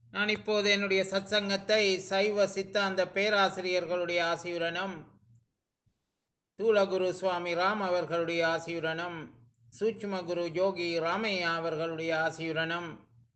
நான் இப்போது என்னுடைய சத்சங்கத்தை சைவ சித்தாந்த பேராசிரியர்களுடைய ஆசியுடனும் தூலகுரு சுவாமி ராம் அவர்களுடைய ஆசியுடனும் சூட்சும குரு யோகி ராமையா அவர்களுடைய ஆசியுடனும்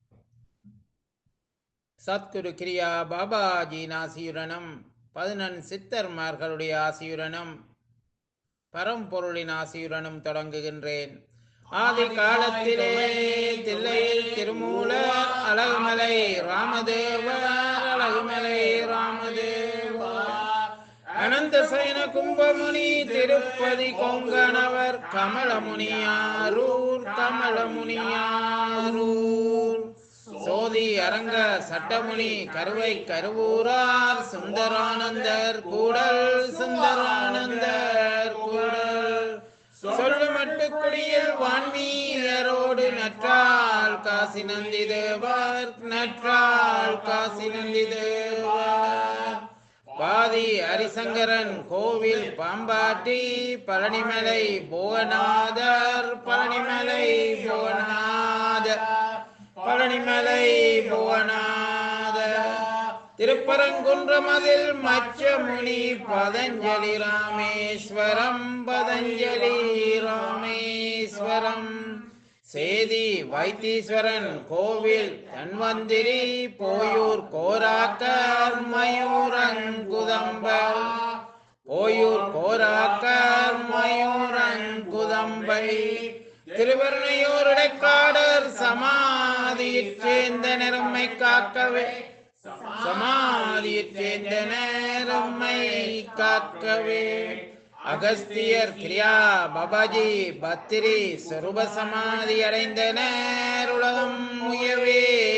சத்குரு கிரியா பாபாஜியின் ஆசியுடனும் பதினெண் சித்தர்மார்களுடைய ஆசியுடனும் பரம்பொருளின் ஆசியுடனும் தொடங்குகின்றேன் ஆதி காலத்திலே தில்லையில் திருமூல அழகுமலை ராமதேவ அழகுமலை ராமதேவா அனந்த சயன கும்பமுனி திருப்பதி கொங்கணவர் கமலமுனியாரூர் கமலமுனியாரூர் சோதி அரங்க சட்டமுனி கருவை கருவூரார் சுந்தரானந்தர் கூடல் சுந்தரானந்தர் கூடல் சொல்லு மட்டுக்குடியில் வான்மீயரோடு நற்றால் காசி நந்தி தேவர் நற்றால் காசி நந்தி தேவர் பாதி ஹரிசங்கரன் கோவில் பாம்பாட்டி பழனிமலை புவனாதர் பழனிமலை புவனாதர் பழனிமலை புவனாதர் திருப்பரங்குன்றமதில் மச்சமுனி பதஞ்சலி ராமேஸ்வரம் பதஞ்சலி ராமேஸ்வரம் சேதி வைத்தீஸ்வரன் கோவில் தன்வந்திரி போயூர் கோராக்கர் மயூரங்குதம்ப போயூர் கோராக்கர் மயூரங்குதம்பை திருவருணையூர் இடைக்காடர் சமாதியிற் சேர்ந்த நிறம்மை காக்கவே சமாதியிற் சேர்ந்த நேரம்மை காக்கவே அகஸ்தியர் கிரியா பபாஜி பத்திரி சொருப சமாதி அடைந்தனர் உலகம் முயவே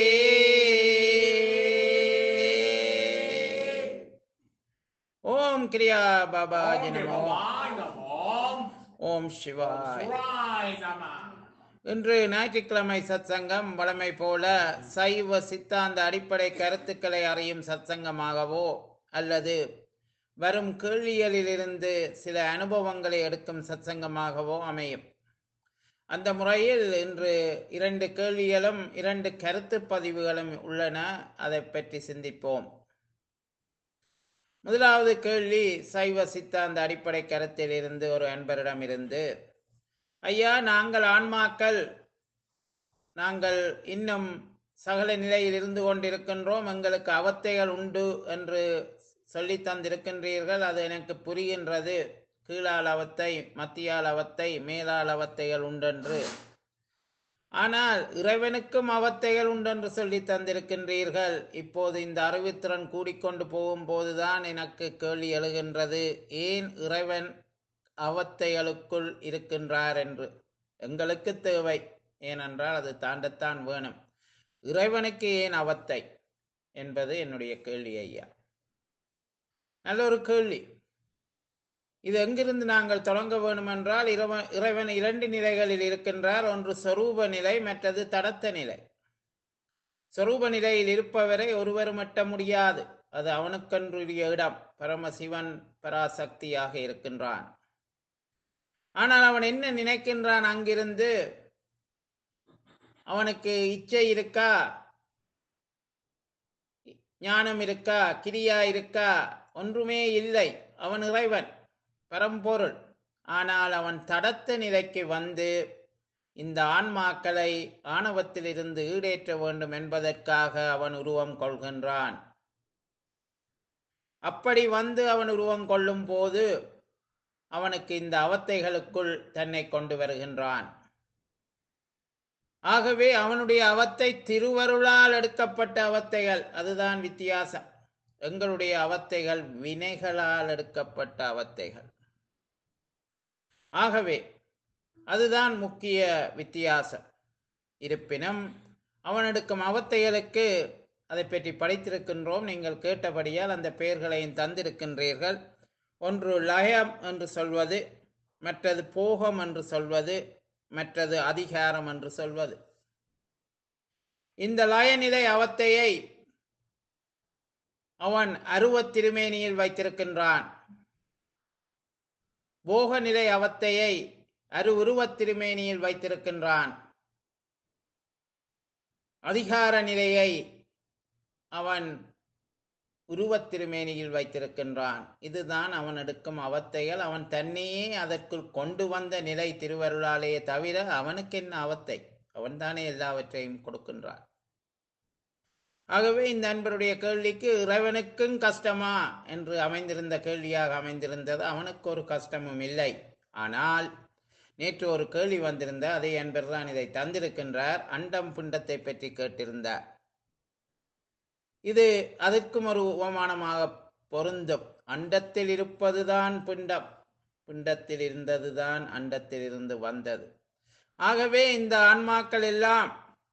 ஓம் கிரியா பாபாஜி நமோ ஓம் சிவாய் இன்று ஞாயிற்றுக்கிழமை சத்சங்கம் வழமை போல சைவ சித்தாந்த அடிப்படை கருத்துக்களை அறியும் சத்சங்கமாகவோ அல்லது வரும் கேள்விகளிலிருந்து சில அனுபவங்களை எடுக்கும் சத்சங்கமாகவோ அமையும் அந்த முறையில் இன்று இரண்டு கேள்விகளும் இரண்டு கருத்து பதிவுகளும் உள்ளன அதை பற்றி சிந்திப்போம் முதலாவது கேள்வி சைவ சித்தாந்த அடிப்படை கருத்தில் இருந்து ஒரு அன்பரிடம் இருந்து ஐயா நாங்கள் ஆன்மாக்கள் நாங்கள் இன்னும் சகல நிலையில் இருந்து கொண்டிருக்கின்றோம் எங்களுக்கு அவத்தைகள் உண்டு என்று சொல்லி தந்திருக்கின்றீர்கள் அது எனக்கு புரிகின்றது கீழால் அவத்தை மத்தியால் அவத்தை மேலால் அவத்தைகள் உண்டென்று ஆனால் இறைவனுக்கும் அவத்தைகள் உண்டென்று சொல்லி தந்திருக்கின்றீர்கள் இப்போது இந்த அறிவுத்திறன் கூடிக்கொண்டு போகும்போதுதான் எனக்கு கேள்வி எழுகின்றது ஏன் இறைவன் அவத்தைகளுக்குள் இருக்கின்றார் என்று எங்களுக்கு தேவை ஏனென்றால் அது தாண்டத்தான் வேணும் இறைவனுக்கு ஏன் அவத்தை என்பது என்னுடைய கேள்வி ஐயா நல்ல ஒரு கேள்வி இது எங்கிருந்து நாங்கள் தொடங்க வேண்டுமென்றால் இறைவன் இறைவன் இரண்டு நிலைகளில் இருக்கின்றார் ஒன்று சொரூப நிலை மற்றது தடத்த நிலை சொரூப நிலையில் இருப்பவரை ஒருவர் மட்ட முடியாது அது அவனுக்கென்றுரிய இடம் பரமசிவன் பராசக்தியாக இருக்கின்றான் ஆனால் அவன் என்ன நினைக்கின்றான் அங்கிருந்து அவனுக்கு இச்சை இருக்கா ஞானம் இருக்கா கிரியா இருக்கா ஒன்றுமே இல்லை அவன் இறைவன் பரம்பொருள் ஆனால் அவன் தடத்த நிலைக்கு வந்து இந்த ஆன்மாக்களை ஆணவத்திலிருந்து ஈடேற்ற வேண்டும் என்பதற்காக அவன் உருவம் கொள்கின்றான் அப்படி வந்து அவன் உருவம் கொள்ளும் போது அவனுக்கு இந்த அவத்தைகளுக்குள் தன்னை கொண்டு வருகின்றான் ஆகவே அவனுடைய அவத்தை திருவருளால் எடுக்கப்பட்ட அவத்தைகள் அதுதான் வித்தியாசம் எங்களுடைய அவத்தைகள் வினைகளால் எடுக்கப்பட்ட அவத்தைகள் ஆகவே அதுதான் முக்கிய வித்தியாசம் இருப்பினும் அவன் எடுக்கும் அவத்தைகளுக்கு அதை பற்றி படித்திருக்கின்றோம் நீங்கள் கேட்டபடியால் அந்த பெயர்களையும் தந்திருக்கின்றீர்கள் ஒன்று லயம் என்று சொல்வது மற்றது போகம் என்று சொல்வது மற்றது அதிகாரம் என்று சொல்வது இந்த லயநிலை அவத்தையை அவன் அருவத் திருமேனியில் வைத்திருக்கின்றான் போகநிலை அவத்தையை அரு உருவத் திருமேனியில் வைத்திருக்கின்றான் அதிகார நிலையை அவன் உருவத் திருமேனியில் வைத்திருக்கின்றான் இதுதான் அவன் எடுக்கும் அவத்தைகள் அவன் தன்னையே அதற்குள் கொண்டு வந்த நிலை திருவருளாலேயே தவிர அவனுக்கு என்ன அவத்தை அவன்தானே எல்லாவற்றையும் கொடுக்கின்றான் ஆகவே இந்த அன்பருடைய கேள்விக்கு இறைவனுக்கும் கஷ்டமா என்று அமைந்திருந்த கேள்வியாக அமைந்திருந்தது அவனுக்கு ஒரு கஷ்டமும் இல்லை ஆனால் நேற்று ஒரு கேள்வி வந்திருந்த அதே அன்பர் தான் இதை தந்திருக்கின்றார் அண்டம் பிண்டத்தை பற்றி கேட்டிருந்தார் இது அதற்கும் ஒரு உபமானமாக பொருந்தும் அண்டத்தில் இருப்பதுதான் பிண்டம் பிண்டத்தில் இருந்ததுதான் அண்டத்தில் இருந்து வந்தது ஆகவே இந்த ஆன்மாக்கள் எல்லாம்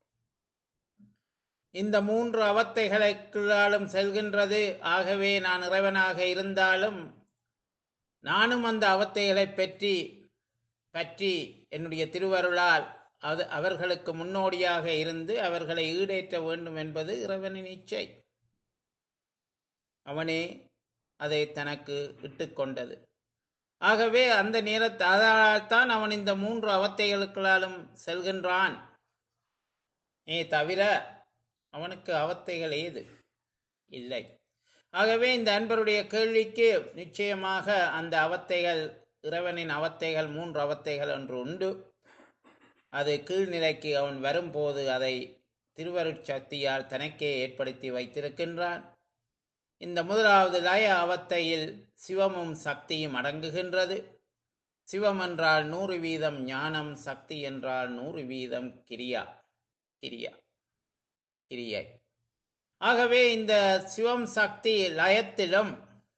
இந்த மூன்று அவத்தைகளுக்குள்ளாலும் செல்கின்றது ஆகவே நான் இறைவனாக இருந்தாலும் நானும் அந்த அவத்தைகளை பற்றி பற்றி என்னுடைய திருவருளால் அது அவர்களுக்கு முன்னோடியாக இருந்து அவர்களை ஈடேற்ற வேண்டும் என்பது இறைவனின் இச்சை அவனே அதை தனக்கு இட்டுக்கொண்டது ஆகவே அந்த நேரத்தை அதனால்தான் அவன் இந்த மூன்று அவத்தைகளுக்களாலும் செல்கின்றான் ஏ தவிர அவனுக்கு அவத்தைகள் ஏது இல்லை ஆகவே இந்த அன்பருடைய கேள்விக்கு நிச்சயமாக அந்த அவத்தைகள் இறைவனின் அவத்தைகள் மூன்று அவத்தைகள் என்று உண்டு அது கீழ்நிலைக்கு அவன் வரும்போது அதை திருவருட்சக்தியால் தனக்கே ஏற்படுத்தி வைத்திருக்கின்றான் இந்த முதலாவது லய அவத்தையில் சிவமும் சக்தியும் அடங்குகின்றது சிவம் என்றால் நூறு வீதம் ஞானம் சக்தி என்றால் நூறு வீதம் கிரியா கிரியா கிரியை ஆகவே இந்த சிவம் சக்தி லயத்திலும்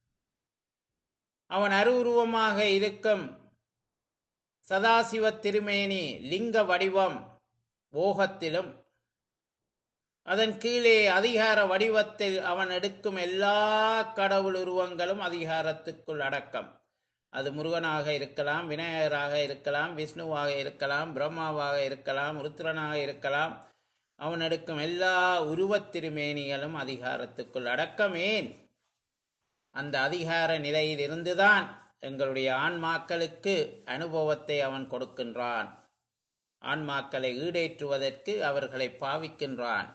அவன் அருவுருவமாக இருக்கும் சதாசிவ திருமேனி லிங்க வடிவம் ஓகத்திலும் அதன் கீழே அதிகார வடிவத்தில் அவன் எடுக்கும் எல்லா கடவுள் உருவங்களும் அதிகாரத்துக்குள் அடக்கம் அது முருகனாக இருக்கலாம் விநாயகராக இருக்கலாம் விஷ்ணுவாக இருக்கலாம் பிரம்மாவாக இருக்கலாம் ருத்ரனாக இருக்கலாம் அவன் எடுக்கும் எல்லா உருவத் திருமேனிகளும் அதிகாரத்துக்குள் அடக்கமேன் அந்த அதிகார நிலையில் இருந்துதான் எங்களுடைய ஆன்மாக்களுக்கு அனுபவத்தை அவன் கொடுக்கின்றான் ஆன்மாக்களை ஈடேற்றுவதற்கு அவர்களை பாவிக்கின்றான்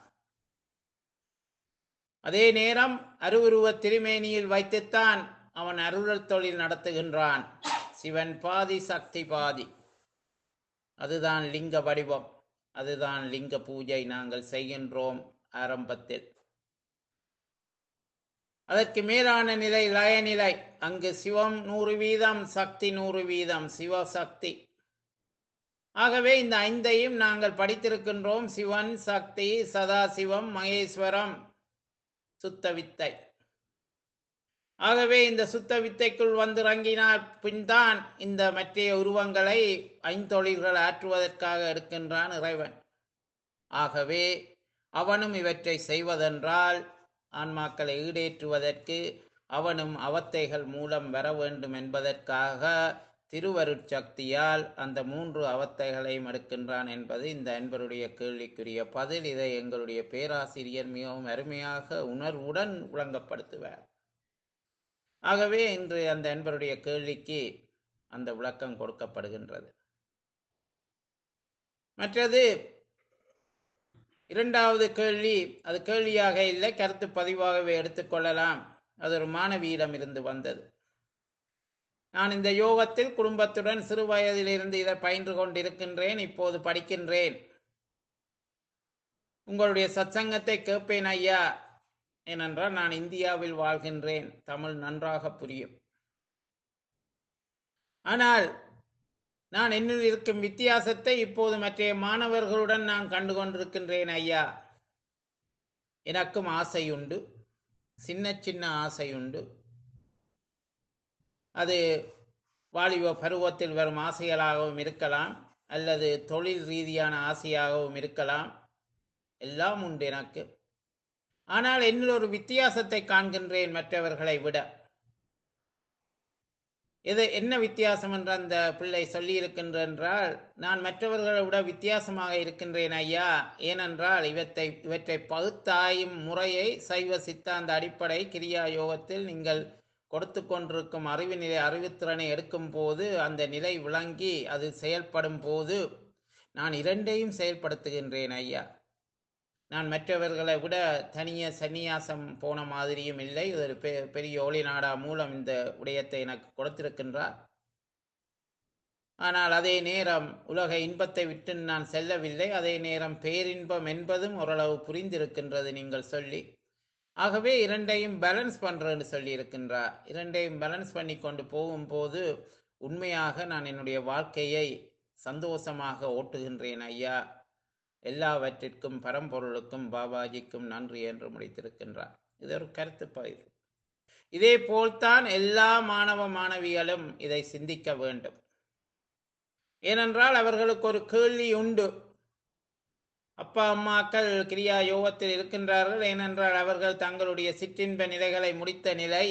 அதே நேரம் அருவுருவ திருமேனியில் வைத்துத்தான் அவன் அருளல் தொழில் நடத்துகின்றான் சிவன் பாதி சக்தி பாதி அதுதான் லிங்க வடிவம் அதுதான் லிங்க பூஜை நாங்கள் செய்கின்றோம் ஆரம்பத்தில் அதற்கு மேலான நிலை லயநிலை அங்கு சிவம் நூறு வீதம் சக்தி நூறு வீதம் சிவசக்தி ஆகவே இந்த ஐந்தையும் நாங்கள் படித்திருக்கின்றோம் சிவன் சக்தி சதாசிவம் மகேஸ்வரம் சுத்த வித்தை ஆகவே இந்த சுத்த வித்தைக்குள் வந்திறங்கினால் பின்தான் இந்த மற்றைய உருவங்களை ஐந்தொழில்கள் ஆற்றுவதற்காக எடுக்கின்றான் இறைவன் ஆகவே அவனும் இவற்றை செய்வதென்றால் ஆன்மாக்களை ஈடேற்றுவதற்கு அவனும் அவத்தைகள் மூலம் வர வேண்டும் என்பதற்காக திருவருட்சக்தியால் அந்த மூன்று அவத்தைகளையும் எடுக்கின்றான் என்பது இந்த அன்பருடைய கேள்விக்குரிய பதில் இதை எங்களுடைய பேராசிரியர் மிகவும் அருமையாக உணர்வுடன் விளங்கப்படுத்துவார் ஆகவே இன்று அந்த அன்பருடைய கேள்விக்கு அந்த விளக்கம் கொடுக்கப்படுகின்றது மற்றது இரண்டாவது கேள்வி அது கேள்வியாக இல்லை கருத்து பதிவாகவே எடுத்துக்கொள்ளலாம் அது ஒரு மாணவியிடம் இருந்து வந்தது நான் இந்த யோகத்தில் குடும்பத்துடன் சிறு வயதிலிருந்து இதை பயின்று கொண்டிருக்கின்றேன் இப்போது படிக்கின்றேன் உங்களுடைய சத்சங்கத்தை கேட்பேன் ஐயா ஏனென்றால் நான் இந்தியாவில் வாழ்கின்றேன் தமிழ் நன்றாக புரியும் ஆனால் நான் என்னில் இருக்கும் வித்தியாசத்தை இப்போது மற்ற மாணவர்களுடன் நான் கண்டு கொண்டிருக்கின்றேன் ஐயா எனக்கும் ஆசையுண்டு சின்ன சின்ன ஆசையுண்டு அது வாலிப பருவத்தில் வரும் ஆசைகளாகவும் இருக்கலாம் அல்லது தொழில் ரீதியான ஆசையாகவும் இருக்கலாம் எல்லாம் உண்டு எனக்கு ஆனால் என்னில் ஒரு வித்தியாசத்தை காண்கின்றேன் மற்றவர்களை விட இது என்ன வித்தியாசம் என்று அந்த பிள்ளை சொல்லி இருக்கின்றால் நான் மற்றவர்களை விட வித்தியாசமாக இருக்கின்றேன் ஐயா ஏனென்றால் இவற்றை இவற்றை பகுத்தாயும் முறையை சைவ சித்தாந்த அடிப்படை கிரியா யோகத்தில் நீங்கள் கொடுத்து கொண்டிருக்கும் அறிவு நிலை அறிவுத்திறனை எடுக்கும் போது அந்த நிலை விளங்கி அது செயல்படும் போது நான் இரண்டையும் செயல்படுத்துகின்றேன் ஐயா நான் மற்றவர்களை விட தனிய சந்நியாசம் போன மாதிரியும் இல்லை இது ஒரு பெ பெரிய ஒளி நாடா மூலம் இந்த விடயத்தை எனக்கு கொடுத்திருக்கின்றார் ஆனால் அதே நேரம் உலக இன்பத்தை விட்டு நான் செல்லவில்லை அதே நேரம் பேரின்பம் என்பதும் ஓரளவு புரிந்திருக்கின்றது நீங்கள் சொல்லி ஆகவே இரண்டையும் பேலன்ஸ் பண்றேன்னு சொல்லி இருக்கின்றார் இரண்டையும் பேலன்ஸ் பண்ணி கொண்டு போகும்போது உண்மையாக நான் என்னுடைய வாழ்க்கையை சந்தோஷமாக ஓட்டுகின்றேன் ஐயா எல்லாவற்றிற்கும் பரம்பொருளுக்கும் பாபாஜிக்கும் நன்றி என்று முடித்திருக்கின்றார் இது ஒரு கருத்து பயிர் இதே போல்தான் எல்லா மாணவ மாணவிகளும் இதை சிந்திக்க வேண்டும் ஏனென்றால் அவர்களுக்கு ஒரு கேள்வி உண்டு அப்பா அம்மாக்கள் கிரியா யோகத்தில் இருக்கின்றார்கள் ஏனென்றால் அவர்கள் தங்களுடைய சிற்றின்ப நிலைகளை முடித்த நிலை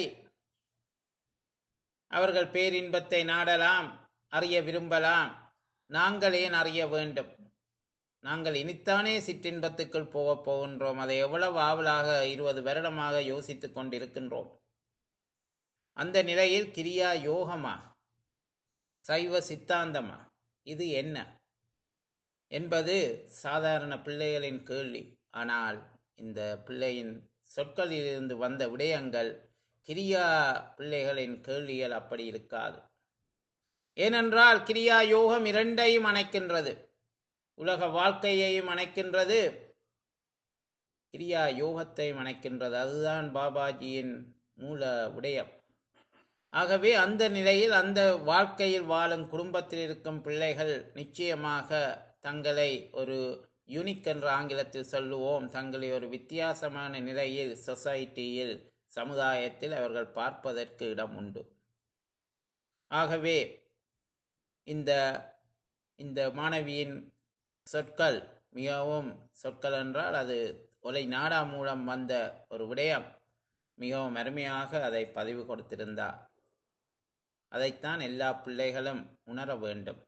அவர்கள் பேரின்பத்தை நாடலாம் அறிய விரும்பலாம் நாங்கள் ஏன் அறிய வேண்டும் நாங்கள் இனித்தானே சிற்றின்பத்துக்குள் போக போகின்றோம் அதை எவ்வளவு ஆவலாக இருபது வருடமாக யோசித்துக் கொண்டிருக்கின்றோம் அந்த நிலையில் கிரியா யோகமா சைவ சித்தாந்தமா இது என்ன என்பது சாதாரண பிள்ளைகளின் கேள்வி ஆனால் இந்த பிள்ளையின் சொற்களிலிருந்து வந்த விடயங்கள் கிரியா பிள்ளைகளின் கேள்விகள் அப்படி இருக்காது ஏனென்றால் கிரியா யோகம் இரண்டையும் அணைக்கின்றது உலக வாழ்க்கையையும் அணைக்கின்றது கிரியா யோகத்தையும் அணைக்கின்றது அதுதான் பாபாஜியின் மூல விடயம் ஆகவே அந்த நிலையில் அந்த வாழ்க்கையில் வாழும் குடும்பத்தில் இருக்கும் பிள்ளைகள் நிச்சயமாக தங்களை ஒரு யூனிக் என்ற ஆங்கிலத்தில் சொல்லுவோம் தங்களை ஒரு வித்தியாசமான நிலையில் சொசைட்டியில் சமுதாயத்தில் அவர்கள் பார்ப்பதற்கு இடம் உண்டு ஆகவே இந்த இந்த மாணவியின் சொற்கள் மிகவும் சொற்கள் என்றால் அது ஒலை நாடா மூலம் வந்த ஒரு விடயம் மிகவும் அருமையாக அதை பதிவு கொடுத்திருந்தார் அதைத்தான் எல்லா பிள்ளைகளும் உணர வேண்டும்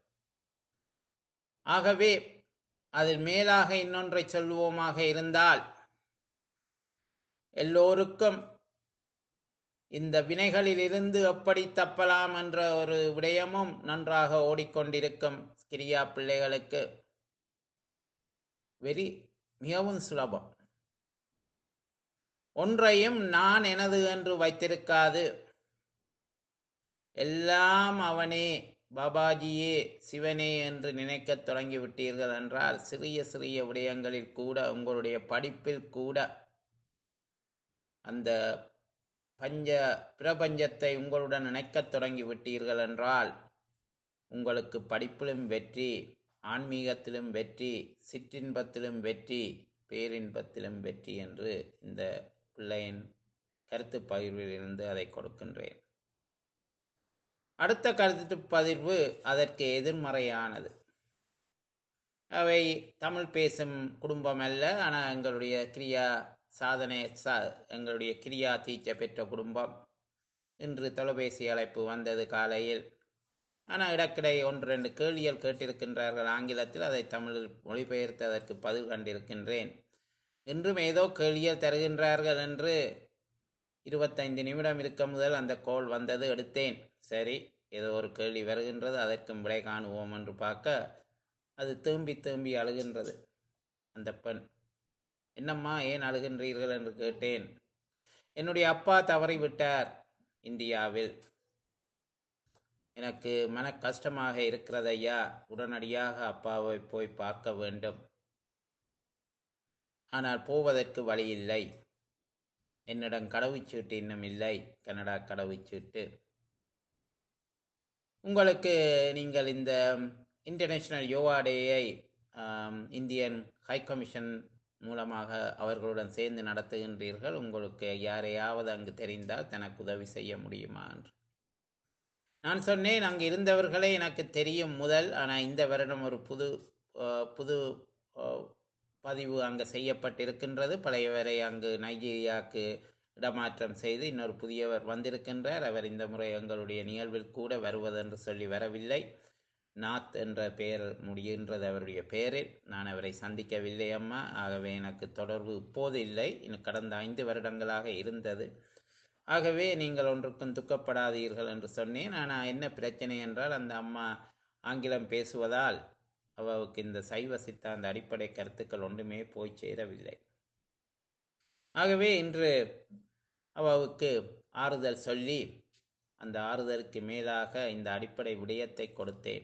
ஆகவே அதில் மேலாக இன்னொன்றை சொல்லுவோமாக இருந்தால் எல்லோருக்கும் இந்த வினைகளில் இருந்து எப்படி தப்பலாம் என்ற ஒரு விடயமும் நன்றாக ஓடிக்கொண்டிருக்கும் கிரியா பிள்ளைகளுக்கு வெரி மிகவும் சுலபம் ஒன்றையும் நான் எனது என்று வைத்திருக்காது எல்லாம் அவனே பாபாஜியே சிவனே என்று நினைக்கத் தொடங்கிவிட்டீர்கள் என்றால் சிறிய சிறிய விடயங்களில் கூட உங்களுடைய படிப்பில் கூட அந்த பஞ்ச பிரபஞ்சத்தை உங்களுடன் நினைக்கத் தொடங்கி விட்டீர்கள் என்றால் உங்களுக்கு படிப்பிலும் வெற்றி ஆன்மீகத்திலும் வெற்றி சிற்றின்பத்திலும் வெற்றி பேரின்பத்திலும் வெற்றி என்று இந்த பிள்ளையின் கருத்து பகிர்விலிருந்து அதை கொடுக்கின்றேன் அடுத்த கருத்து பகிர்வு அதற்கு எதிர்மறையானது அவை தமிழ் பேசும் குடும்பம் அல்ல ஆனால் எங்களுடைய கிரியா சாதனை சா எங்களுடைய கிரியா தீட்சை பெற்ற குடும்பம் இன்று தொலைபேசி அழைப்பு வந்தது காலையில் ஆனால் இடக்கிடை ஒன்று ரெண்டு கேள்விகள் கேட்டிருக்கின்றார்கள் ஆங்கிலத்தில் அதை தமிழில் மொழிபெயர்த்து அதற்கு பதில் கண்டிருக்கின்றேன் இன்றும் ஏதோ கேள்விகள் தருகின்றார்கள் என்று இருபத்தைந்து நிமிடம் இருக்க முதல் அந்த கோல் வந்தது எடுத்தேன் சரி ஏதோ ஒரு கேள்வி வருகின்றது அதற்கும் விடை காணுவோம் என்று பார்க்க அது திரும்பி திரும்பி அழுகின்றது அந்த பெண் என்னம்மா ஏன் அழுகின்றீர்கள் என்று கேட்டேன் என்னுடைய அப்பா தவறிவிட்டார் இந்தியாவில் எனக்கு மன கஷ்டமாக இருக்கிறது ஐயா உடனடியாக அப்பாவை போய் பார்க்க வேண்டும் ஆனால் போவதற்கு வழி இல்லை என்னிடம் கடவுச்சீட்டு இன்னும் இல்லை கனடா கடவுச்சீட்டு உங்களுக்கு நீங்கள் இந்த இன்டர்நேஷனல் யோகா டேயை இந்தியன் ஹை கமிஷன் மூலமாக அவர்களுடன் சேர்ந்து நடத்துகின்றீர்கள் உங்களுக்கு யாரையாவது அங்கு தெரிந்தால் தனக்கு உதவி செய்ய முடியுமா என்று நான் சொன்னேன் அங்கு இருந்தவர்களே எனக்கு தெரியும் முதல் ஆனால் இந்த வருடம் ஒரு புது அஹ், புது அஹ், பதிவு அங்கு செய்யப்பட்டிருக்கின்றது பழையவரை அங்கு நைஜீரியாவுக்கு இடமாற்றம் செய்து இன்னொரு புதியவர் வந்திருக்கின்றார் அவர் இந்த முறை எங்களுடைய நிகழ்வில் கூட வருவதென்று சொல்லி வரவில்லை நாத் என்ற பெயர் முடிகின்றது அவருடைய பெயரில் நான் அவரை சந்திக்கவில்லை அம்மா ஆகவே எனக்கு தொடர்பு இப்போது இல்லை இன்னும் கடந்த ஐந்து வருடங்களாக இருந்தது ஆகவே நீங்கள் ஒன்றுக்கும் துக்கப்படாதீர்கள் என்று சொன்னேன் ஆனால் என்ன பிரச்சனை என்றால் அந்த அம்மா ஆங்கிலம் பேசுவதால் அவளுக்கு இந்த சைவ சித்தாந்த அடிப்படை கருத்துக்கள் ஒன்றுமே போய் சேரவில்லை ஆகவே இன்று அவளுக்கு ஆறுதல் சொல்லி அந்த ஆறுதலுக்கு மேலாக இந்த அடிப்படை விடயத்தை கொடுத்தேன்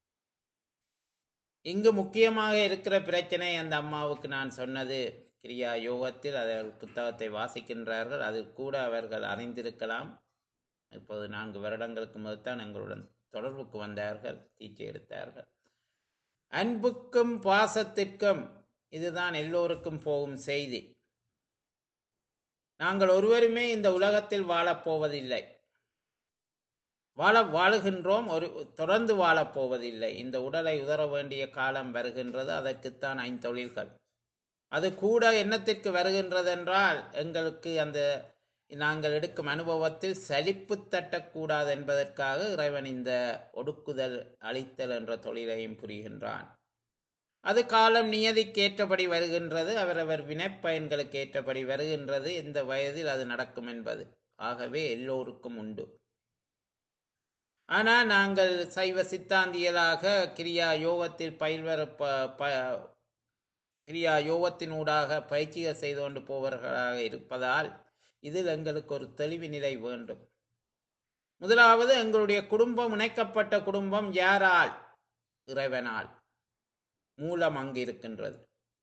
இங்கு முக்கியமாக இருக்கிற பிரச்சனை அந்த அம்மாவுக்கு நான் சொன்னது கிரியா யோகத்தில் அவர் புத்தகத்தை வாசிக்கின்றார்கள் அதில் கூட அவர்கள் அறிந்திருக்கலாம் இப்போது நான்கு வருடங்களுக்கு முதல் தான் எங்களுடன் தொடர்புக்கு வந்தார்கள் தீட்சை எடுத்தார்கள் அன்புக்கும் பாசத்திற்கும் இதுதான் எல்லோருக்கும் போகும் செய்தி நாங்கள் ஒருவருமே இந்த உலகத்தில் வாழப்போவதில்லை வாழ வாழுகின்றோம் ஒரு தொடர்ந்து வாழப்போவதில்லை இந்த உடலை உதற வேண்டிய காலம் வருகின்றது அதற்குத்தான் ஐந்தொழில்கள் அது கூட என்னத்திற்கு வருகின்றது என்றால் எங்களுக்கு அந்த நாங்கள் எடுக்கும் அனுபவத்தில் சலிப்பு தட்டக்கூடாது என்பதற்காக இறைவன் இந்த ஒடுக்குதல் அழித்தல் என்ற தொழிலையும் புரிகின்றான் அது காலம் நியதிக்கு ஏற்றபடி வருகின்றது அவரவர் வினைப்பயன்களுக்கு ஏற்றபடி வருகின்றது இந்த வயதில் அது நடக்கும் என்பது ஆகவே எல்லோருக்கும் உண்டு ஆனால் நாங்கள் சைவ சித்தாந்தியலாக கிரியா யோகத்தில் பயில்வர ப ப கிரியா யோகத்தினூடாக பயிற்சிகள் செய்து கொண்டு போவர்களாக இருப்பதால் இதில் எங்களுக்கு ஒரு தெளிவு நிலை வேண்டும் முதலாவது எங்களுடைய குடும்பம் இணைக்கப்பட்ட குடும்பம் யாரால் இறைவனால் மூலம் அங்கு இருக்கின்றது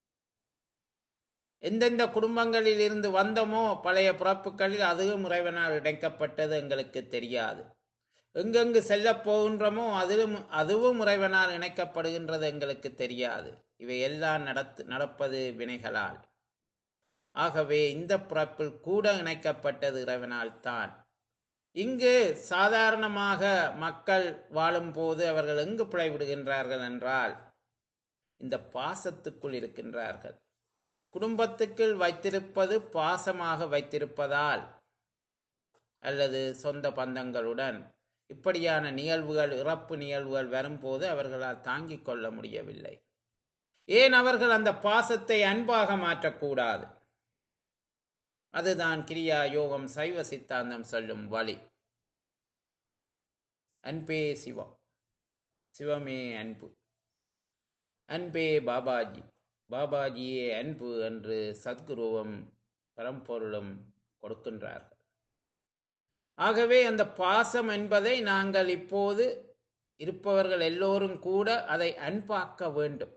எந்தெந்த குடும்பங்களில் இருந்து வந்தோமோ பழைய பிறப்புகளில் அதுவும் இறைவனால் இணைக்கப்பட்டது எங்களுக்கு தெரியாது எங்கெங்கு செல்ல போகின்றோமோ அதிலும் அதுவும் இறைவனால் இணைக்கப்படுகின்றது எங்களுக்கு தெரியாது இவை எல்லாம் நடத்து நடப்பது வினைகளால் ஆகவே இந்த பிறப்பில் கூட இணைக்கப்பட்டது இறைவனால் தான் இங்கு சாதாரணமாக மக்கள் வாழும்போது அவர்கள் எங்கு பிழைவிடுகின்றார்கள் என்றால் இந்த பாசத்துக்குள் இருக்கின்றார்கள் குடும்பத்துக்குள் வைத்திருப்பது பாசமாக வைத்திருப்பதால் அல்லது சொந்த பந்தங்களுடன் இப்படியான நிகழ்வுகள் இறப்பு நிகழ்வுகள் வரும்போது அவர்களால் தாங்கிக் கொள்ள முடியவில்லை ஏன் அவர்கள் அந்த பாசத்தை அன்பாக மாற்றக்கூடாது அதுதான் கிரியா யோகம் சைவ சித்தாந்தம் சொல்லும் வழி அன்பே சிவம் சிவமே அன்பு அன்பே பாபாஜி பாபாஜியே அன்பு என்று சத்குருவும் பரம்பொருளும் கொடுக்கின்றார்கள் ஆகவே அந்த பாசம் என்பதை நாங்கள் இப்போது இருப்பவர்கள் எல்லோரும் கூட அதை அன்பாக்க வேண்டும்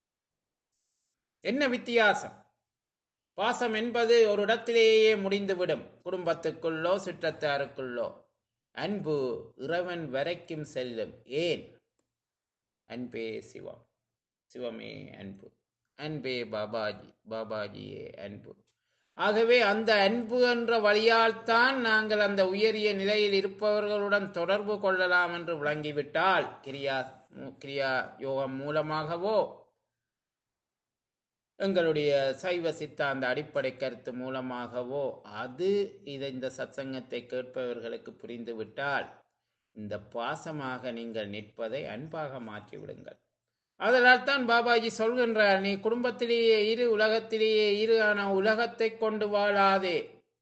என்ன வித்தியாசம் பாசம் என்பது ஒரு இடத்திலேயே முடிந்துவிடும் குடும்பத்துக்குள்ளோ சுற்றத்தாருக்குள்ளோ அன்பு இறைவன் வரைக்கும் செல்லும் ஏன் அன்பே சிவம் சிவமே அன்பு அன்பே பாபாஜி பாபாஜியே அன்பு ஆகவே அந்த அன்பு என்ற வழியால் தான் நாங்கள் அந்த உயரிய நிலையில் இருப்பவர்களுடன் தொடர்பு கொள்ளலாம் என்று விளங்கிவிட்டால் கிரியா கிரியா யோகம் மூலமாகவோ எங்களுடைய சைவ சித்தாந்த அடிப்படை கருத்து மூலமாகவோ அது இதை இந்த சத்சங்கத்தை கேட்பவர்களுக்கு புரிந்துவிட்டால் இந்த பாசமாக நீங்கள் நிற்பதை அன்பாக மாற்றி விடுங்கள் அதனால் தான் பாபாஜி சொல்கின்றார் நீ குடும்பத்திலேயே இரு உலகத்திலேயே இரு ஆனால் உலகத்தை கொண்டு வாழாதே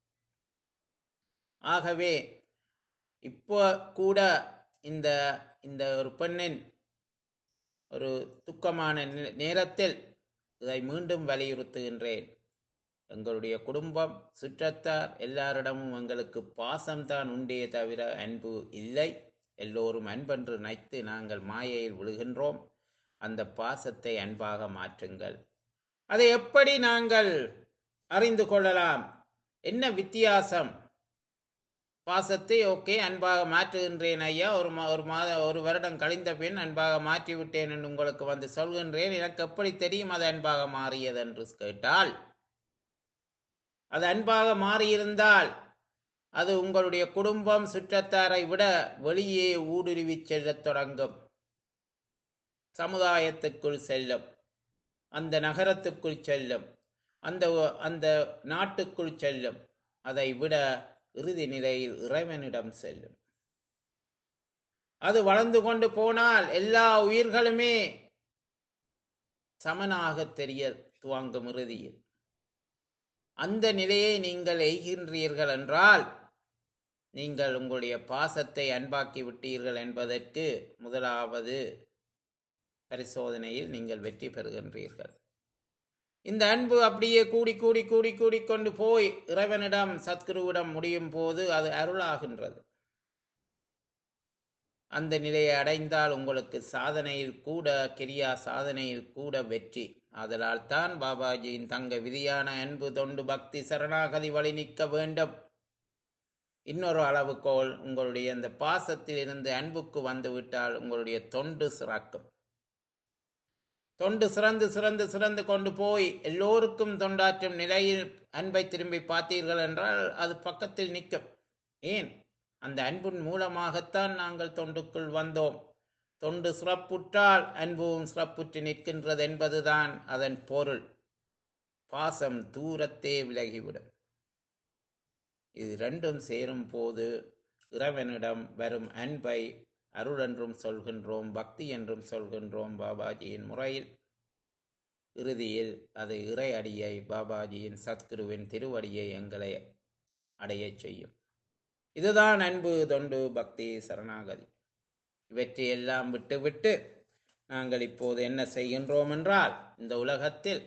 ஆகவே இப்போ கூட இந்த இந்த ஒரு பெண்ணின் ஒரு துக்கமான நே- நேரத்தில் இதை மீண்டும் வலியுறுத்துகின்றேன் எங்களுடைய குடும்பம் சுற்றத்தார் எல்லாரிடமும் எங்களுக்கு பாசம்தான் உண்டே தவிர அன்பு இல்லை எல்லோரும் அன்பென்று நினைத்து நாங்கள் மாயையில் விழுகின்றோம் அந்த பாசத்தை அன்பாக மாற்றுங்கள் அதை எப்படி நாங்கள் அறிந்து கொள்ளலாம் என்ன வித்தியாசம் பாசத்தை ஓகே அன்பாக மாற்றுகின்றேன் ஐயா ஒரு மா ஒரு மாத ஒரு வருடம் கழிந்த பின் அன்பாக மாற்றி விட்டேன் என்று உங்களுக்கு வந்து சொல்கின்றேன் எனக்கு எப்படி தெரியும் அது அன்பாக மாறியது என்று கேட்டால் அது அன்பாக மாறியிருந்தால் அது உங்களுடைய குடும்பம் சுற்றத்தாரை விட வெளியே ஊடுருவிச் செல்லத் தொடங்கும் சமுதாயத்துக்குள் செல்லும் அந்த நகரத்துக்குள் செல்லும் அந்த அந்த நாட்டுக்குள் செல்லும் அதை விட இறுதி நிலையில் இறைவனிடம் செல்லும் அது வளர்ந்து கொண்டு போனால் எல்லா உயிர்களுமே சமனாக தெரிய துவங்கும் இறுதியில் அந்த நிலையை நீங்கள் எய்கின்றீர்கள் என்றால் நீங்கள் உங்களுடைய பாசத்தை அன்பாக்கி விட்டீர்கள் என்பதற்கு முதலாவது பரிசோதனையில் நீங்கள் வெற்றி பெறுகின்றீர்கள் இந்த அன்பு அப்படியே கூடி கூடி கூடி கூடி கொண்டு போய் இறைவனிடம் சத்குருவிடம் முடியும் போது அது அருளாகின்றது அந்த நிலையை அடைந்தால் உங்களுக்கு சாதனையில் கூட கிரியா சாதனையில் கூட வெற்றி அதனால் தான் பாபாஜியின் தங்க விதியான அன்பு தொண்டு பக்தி சரணாகதி வழி நிற்க வேண்டும் இன்னொரு அளவுகோல் உங்களுடைய அந்த பாசத்தில் இருந்து அன்புக்கு வந்து விட்டால் உங்களுடைய தொண்டு சிறக்கும் தொண்டு சிறந்து சிறந்து சிறந்து கொண்டு போய் எல்லோருக்கும் தொண்டாற்றும் நிலையில் அன்பை திரும்பி பார்த்தீர்கள் என்றால் அது பக்கத்தில் நிற்கும் ஏன் அந்த அன்பின் மூலமாகத்தான் நாங்கள் தொண்டுக்குள் வந்தோம் தொண்டு சிறப்புற்றால் அன்பும் சிறப்புற்று நிற்கின்றது என்பதுதான் அதன் பொருள் பாசம் தூரத்தே விலகிவிடும் இது ரெண்டும் சேரும் போது இறைவனிடம் வரும் அன்பை அருள் என்றும் சொல்கின்றோம் பக்தி என்றும் சொல்கின்றோம் பாபாஜியின் முறையில் இறுதியில் அது இறை அடியை பாபாஜியின் சத்குருவின் திருவடியை எங்களை அடையச் செய்யும் இதுதான் அன்பு தொண்டு பக்தி சரணாகதி இவற்றையெல்லாம் விட்டு விட்டு நாங்கள் இப்போது என்ன செய்கின்றோம் என்றால் இந்த உலகத்தில்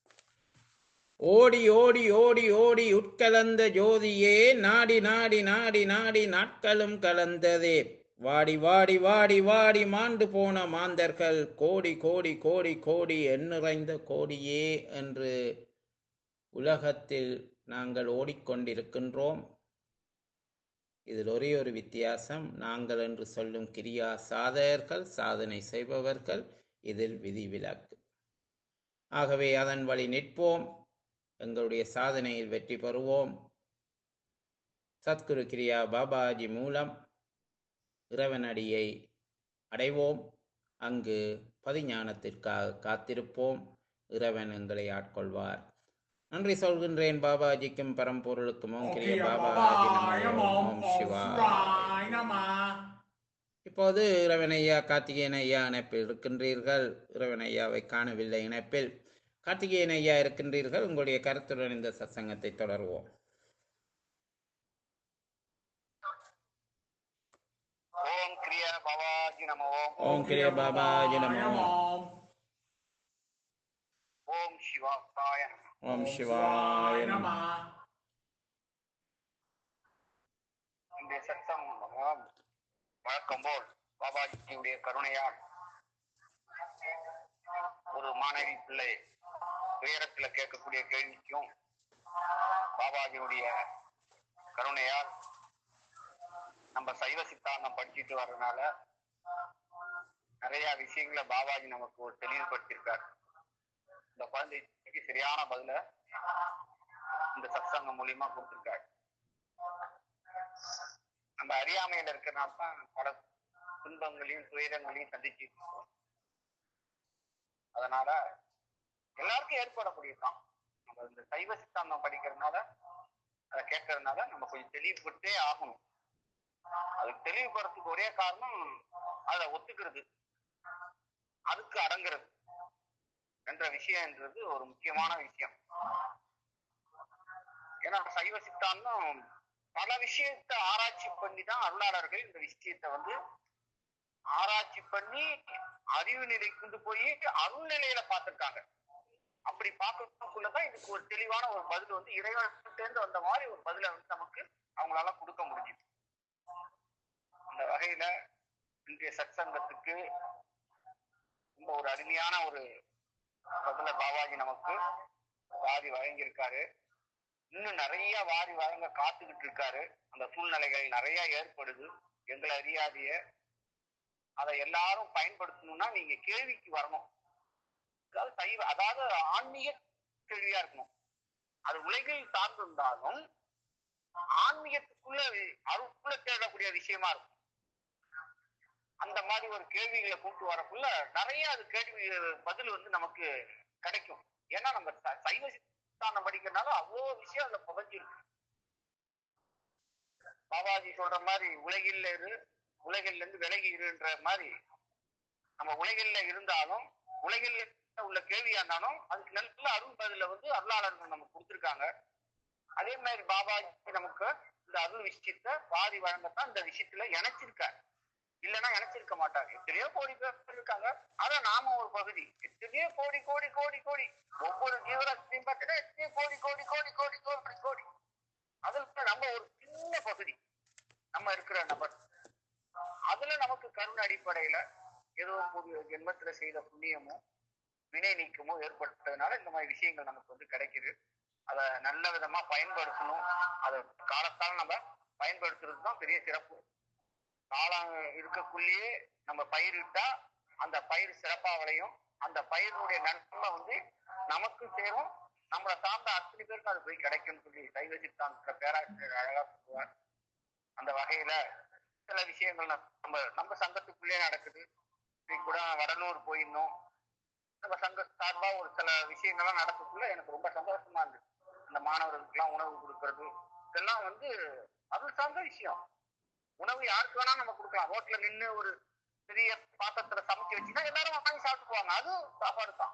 ஓடி ஓடி ஓடி ஓடி உட்கலந்த ஜோதியே நாடி நாடி நாடி நாடி நாட்களும் கலந்ததே வாடி வாடி வாடி வாடி மாண்டு போன மாந்தர்கள் கோடி கோடி கோடி கோடி எண்ணிறைந்த கோடியே என்று உலகத்தில் நாங்கள் ஓடிக்கொண்டிருக்கின்றோம் இதில் ஒரே ஒரு வித்தியாசம் நாங்கள் என்று சொல்லும் கிரியா சாதகர்கள் சாதனை செய்பவர்கள் இதில் விதிவிலக்கு ஆகவே அதன் வழி நிற்போம் எங்களுடைய சாதனையில் வெற்றி பெறுவோம் சத்குரு கிரியா பாபாஜி மூலம் இறைவனடியை அடைவோம் அங்கு பதிஞானத்திற்காக காத்திருப்போம் இறைவன் எங்களை ஆட்கொள்வார் நன்றி சொல்கின்றேன் பாபாஜிக்கும் பரம்பொருளுக்கும் ஓம் கிரிய பாபாஜி நமோ ஓம் சிவாய் இப்போது இறைவன் ஐயா கார்த்திகேயன் ஐயா இணைப்பில் இருக்கின்றீர்கள் இறைவன் ஐயாவை காணவில்லை இணைப்பில் கார்த்திகேயன் ஐயா இருக்கின்றீர்கள் உங்களுடைய கருத்துடன் இந்த சத்சங்கத்தை தொடருவோம் ஓம் கிரிய பவாஜி நம ஓம் ஓம் கிரிய பாபாஜி நமோ ஓம் சிவாய நம ஓம் சிவாய நம இன்றைய சத்தம் வழக்கம் போல் பாபாஜியுடைய கருணையால் ஒரு மாணவி பிள்ளை துயரத்துல கேட்கக்கூடிய கேள்விக்கும் பாபாஜியுடைய கருணையால் நம்ம சைவ சித்தாந்தம் படிச்சுட்டு வர்றதுனால நிறைய விஷயங்களை பாபாஜி நமக்கு ஒரு தெளிவுபடுத்தியிருக்காரு இந்த குழந்தைக்கு சரியான பதில இந்த சத்சங்கம் மூலியமா கொடுத்திருக்காரு நம்ம அறியாமையில இருக்கிறனால தான் பல துன்பங்களையும் துயரங்களையும் சந்திச்சு இருக்கோம். அதனால எல்லாருக்கும் ஏற்படக்கூடியதுதான் நம்ம இந்த சைவ சித்தாந்தம் படிக்கிறதுனால அதை கேட்கறதுனால நம்ம கொஞ்சம் தெளிவுபட்டே ஆகணும் அதுக்கு தெளிவுபடுறதுக்கு ஒரே காரணம் அதை ஒத்துக்கிறது அதுக்கு அடங்குறது என்ற விஷயம்ன்றது ஒரு முக்கியமான விஷயம் ஏன்னா சைவ சித்தாந்தம் பல விஷயத்தை ஆராய்ச்சி பண்ணி தான் அருளாளர்கள் இந்த விஷயத்தை வந்து ஆராய்ச்சி பண்ணி அறிவு நிலை கொண்டு போய் அருள் நிலையில பார்த்திருக்காங்க அப்படி பார்க்கறதுக்குள்ளதான் இதுக்கு ஒரு தெளிவான ஒரு பதில் வந்து இறைவன் வந்த மாதிரி ஒரு பதிலை வந்து நமக்கு அவங்களால கொடுக்க முடிஞ்சுது அந்த வகையில இன்றைய சத்சங்கத்துக்கு ரொம்ப ஒரு அருமையான ஒரு பதில பாபாஜி நமக்கு வாரி வழங்கியிருக்காரு இன்னும் நிறைய வாரி வழங்க காத்துக்கிட்டு இருக்காரு அந்த சூழ்நிலைகள் நிறைய ஏற்படுது எங்களை அறியாதிய அதை எல்லாரும் பயன்படுத்தணும்னா நீங்க கேள்விக்கு வரணும் அதாவது சைவ அதாவது ஆன்மீக கேள்வியா இருக்கணும் அது உலகில் சார்ந்திருந்தாலும் ஆன்மீகத்துக்குள்ள அருக்குள்ள தேடக்கூடிய விஷயமா இருக்கும் அந்த மாதிரி ஒரு கேள்விகளை கூட்டு வரக்குள்ள நிறைய அது கேள்வி பதில் வந்து நமக்கு கிடைக்கும் ஏன்னா நம்ம ச- சைவ சித்தாந்தம் படிக்கிறதுனால அவ்வளோ விஷயம் அதுல புதஞ்சிருக்கு பாபாஜி சொல்ற மாதிரி உலகில் இரு உலகில் இருந்து விலகி இருன்ற மாதிரி நம்ம உலகில் இருந்தாலும் உலகில் உள்ள கேள்வியா இருந்தாலும் அதுக்கு நல்ல அருள் பதில வந்து அருளாளர்கள் நமக்கு கொடுத்துருக்காங்க அதே மாதிரி பாபாஜி நமக்கு இந்த அருள் விஷயத்த வாரி வழங்கத்தான் இந்த விஷயத்துல இணைச்சிருக்காரு இல்லைன்னா நினைச்சிருக்க மாட்டாங்க எத்தனையோ கோடி பேர் இருக்காங்க ஆனா நாம ஒரு பகுதி எத்தனையோ கோடி கோடி கோடி கோடி ஒவ்வொரு ஜீவராசியும் பார்த்தீங்கன்னா எத்தனையோ கோடி கோடி கோடி கோடி கோடி கோடி அதுல நம்ம ஒரு சின்ன பகுதி நம்ம இருக்கிற நபர் அதுல நமக்கு கருணை அடிப்படையில ஏதோ ஒரு ஜென்மத்துல செய்த புண்ணியமோ வினை நீக்கமோ ஏற்பட்டதுனால இந்த மாதிரி விஷயங்கள் நமக்கு வந்து கிடைக்குது அதை நல்ல விதமா பயன்படுத்தணும் அதை காலத்தால் நம்ம பயன்படுத்துறது தான் பெரிய சிறப்பு காலம் இருக்கக்குள்ளேயே நம்ம பயிரிட்டா அந்த பயிர் சிறப்பா விளையும் அந்த பயிரினுடைய நன்மை வந்து நமக்கும் சேரும் நம்மளை சார்ந்த அத்தனை பேருக்கு அது போய் கிடைக்கும்னு சொல்லி சைவ சித்தாந்த பேராசிரியர் அழகா சொல்லுவார் அந்த வகையில சில விஷயங்கள் நம்ம நம்ம சங்கத்துக்குள்ளே நடக்குது இன்னைக்கு கூட வடலூர் போயிருந்தோம் நம்ம சங்க சார்பா ஒரு சில விஷயங்கள்லாம் நடக்கக்குள்ள எனக்கு ரொம்ப சந்தோஷமா இருந்துச்சு அந்த மாணவர்களுக்கெல்லாம் உணவு கொடுக்கறது இதெல்லாம் வந்து அது சார்ந்த விஷயம் உணவு யாருக்கு வேணா நம்ம கொடுக்கலாம் ரோட்ல நின்று ஒரு பெரிய பாத்திரத்துல சமைச்சு வச்சுன்னா எல்லாரும் வாங்கி சாப்பிட்டுக்குவாங்க அது சாப்பாடு தான்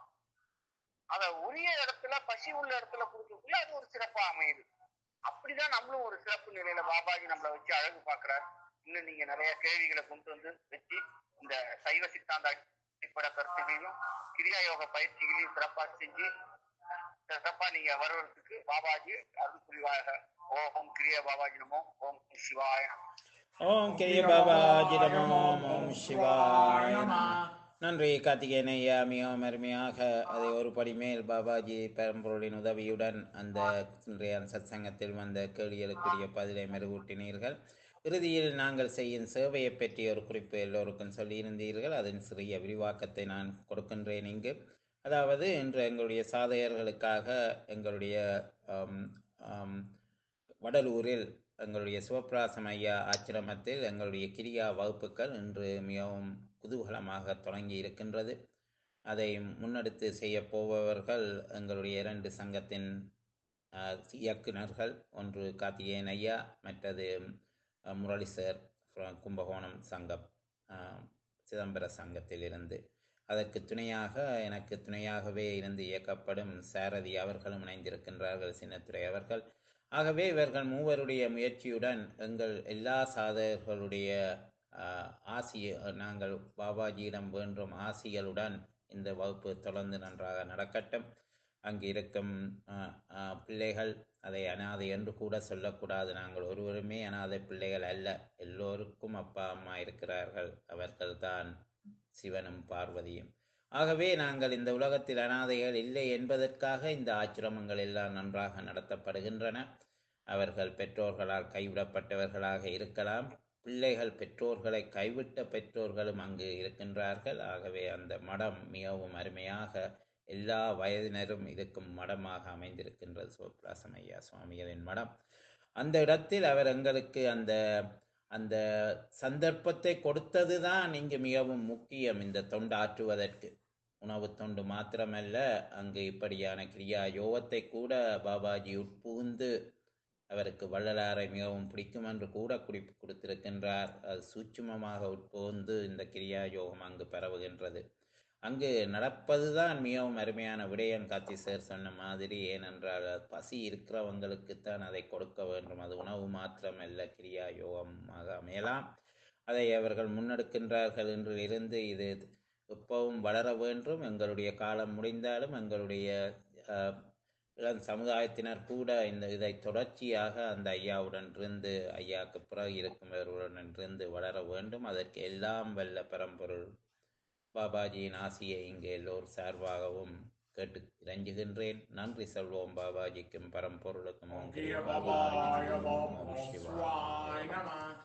அத உரிய இடத்துல பசி உள்ள இடத்துல கொடுக்கக்குள்ள அது ஒரு சிறப்பா அமையுது அப்படிதான் நம்மளும் ஒரு சிறப்பு நிலையில பாபாஜி நம்மளை வச்சு அழகு பாக்குறாரு இன்னும் நீங்க நிறைய கேள்விகளை கொண்டு வந்து வச்சு இந்த சைவ சித்தாந்த அடிப்படை கருத்துகளையும் கிரியா யோக பயிற்சிகளையும் சிறப்பா செஞ்சு சிறப்பா நீங்க வருவதற்கு பாபாஜி அருள் புரிவாக ஓம் கிரியா பாபாஜி நமோ ஓம் சிவாய நமோ. ஓம் கிரிய பாபாஜி நமோ ஓம் சிவாய நமோ. நன்றி கார்த்திகேயன் ஐயா மிகவும் அருமையாக அதை ஒரு படி மேல் பாபாஜி பெரம்பொருளின் உதவியுடன் அந்த இன்றைய சத்சங்கத்தில் வந்த கேள்விகளுக்குரிய பதிலை மெருகூட்டினீர்கள் இறுதியில் நாங்கள் செய்யும் சேவையை பற்றிய ஒரு குறிப்பு எல்லோருக்கும் சொல்லியிருந்தீர்கள் அதன் சிறிய விரிவாக்கத்தை நான் கொடுக்கின்றேன் இங்கு அதாவது இன்று எங்களுடைய சாதையர்களுக்காக எங்களுடைய ஆம், ஆம், வடலூரில் எங்களுடைய சிவபிராசம் ஐயா ஆச்சிரமத்தில் எங்களுடைய கிரியா வகுப்புகள் இன்று மிகவும் குதூகலமாக தொடங்கி இருக்கின்றது அதை முன்னெடுத்து செய்ய போபவர்கள் எங்களுடைய இரண்டு சங்கத்தின் அஹ், இயக்குனர்கள் ஒன்று கார்த்திகேயன் ஐயா மற்றது அஹ், முரளி சார் from கும்பகோணம் சங்கம் அஹ், சிதம்பர சங்கத்தில் இருந்து அதற்கு துணையாக எனக்கு துணையாகவே இருந்து இயக்கப்படும் சாரதி அவர்களும் இணைந்திருக்கின்றார்கள் சின்னத்துறை அவர்கள் ஆகவே இவர்கள் மூவருடைய முயற்சியுடன் எங்கள் எல்லா சாதகர்களுடைய ஆஹ், ஆசி நாங்கள் பாபாஜியிடம் வேண்டும் ஆசிகளுடன் இந்த வகுப்பு தொடர்ந்து நன்றாக நடக்கட்டும் அங்கு இருக்கும் ஆஹ், ஆஹ், பிள்ளைகள் அதை அனாதை என்று கூட சொல்லக்கூடாது நாங்கள் ஒருவருமே அனாதை பிள்ளைகள் அல்ல எல்லோருக்கும் அப்பா அம்மா இருக்கிறார்கள் அவர்கள்தான் சிவனும் பார்வதியும் ஆகவே நாங்கள் இந்த உலகத்தில் அனாதைகள் இல்லை என்பதற்காக இந்த ஆச்சிரமங்கள் எல்லாம் நன்றாக நடத்தப்படுகின்றன அவர்கள் பெற்றோர்களால் கைவிடப்பட்டவர்களாக இருக்கலாம் பிள்ளைகள் பெற்றோர்களை கைவிட்ட பெற்றோர்களும் அங்கு இருக்கின்றார்கள் ஆகவே அந்த மடம் மிகவும் அருமையாக எல்லா வயதினரும் இருக்கும் மடமாக அமைந்திருக்கின்றது சிவபிராசம் ஐயா சுவாமிகளின் மடம் அந்த இடத்தில் அவர் எங்களுக்கு அந்த அந்த சந்தர்ப்பத்தை கொடுத்ததுதான் இங்கு மிகவும் முக்கியம் இந்த தொண்டு ஆற்றுவதற்கு உணவு தொண்டு மாத்திரமல்ல அங்கு இப்படியான கிரியா யோகத்தை கூட பாபாஜி உட்புகுந்து அவருக்கு வள்ளலாரை மிகவும் பிடிக்கும் என்று கூட குறிப்பு கொடுத்திருக்கின்றார் அது சூட்சுமமாக உட்புகுந்து இந்த கிரியா யோகம் அங்கு பரவுகின்றது அங்கு நடப்பதுதான் மிகவும் அருமையான விடயம் காத்தி சார் சொன்ன மாதிரி ஏனென்றால் அது பசி இருக்கிறவங்களுக்குத்தான் அதை கொடுக்க வேண்டும் அது உணவு மாத்திரமல்ல கிரியா யோகமாக அமையலாம் அதை அவர்கள் முன்னெடுக்கின்றார்கள் என்றிலிருந்து இது எப்பவும் வளர வேண்டும் எங்களுடைய காலம் முடிந்தாலும் எங்களுடைய அஹ், இளம் சமுதாயத்தினர் கூட இந்த இதை தொடர்ச்சியாக அந்த ஐயாவுடன் இருந்து ஐயாவுக்கு பிறகு இருக்குமவர்களுடன் இருந்து வளர வேண்டும் அதற்கு எல்லாம் வல்ல பரம்பொருள் பாபாஜியின் ஆசியை இங்கே எல்லோர் சார்பாகவும் கேட்டு இறங்குகின்றேன் நன்றி சொல்வோம் பாபாஜிக்கும் பரம்பொருளுக்கும் ஓம் ஓம் கிரிய கிரிய பாபாய பாபாஜி நமோ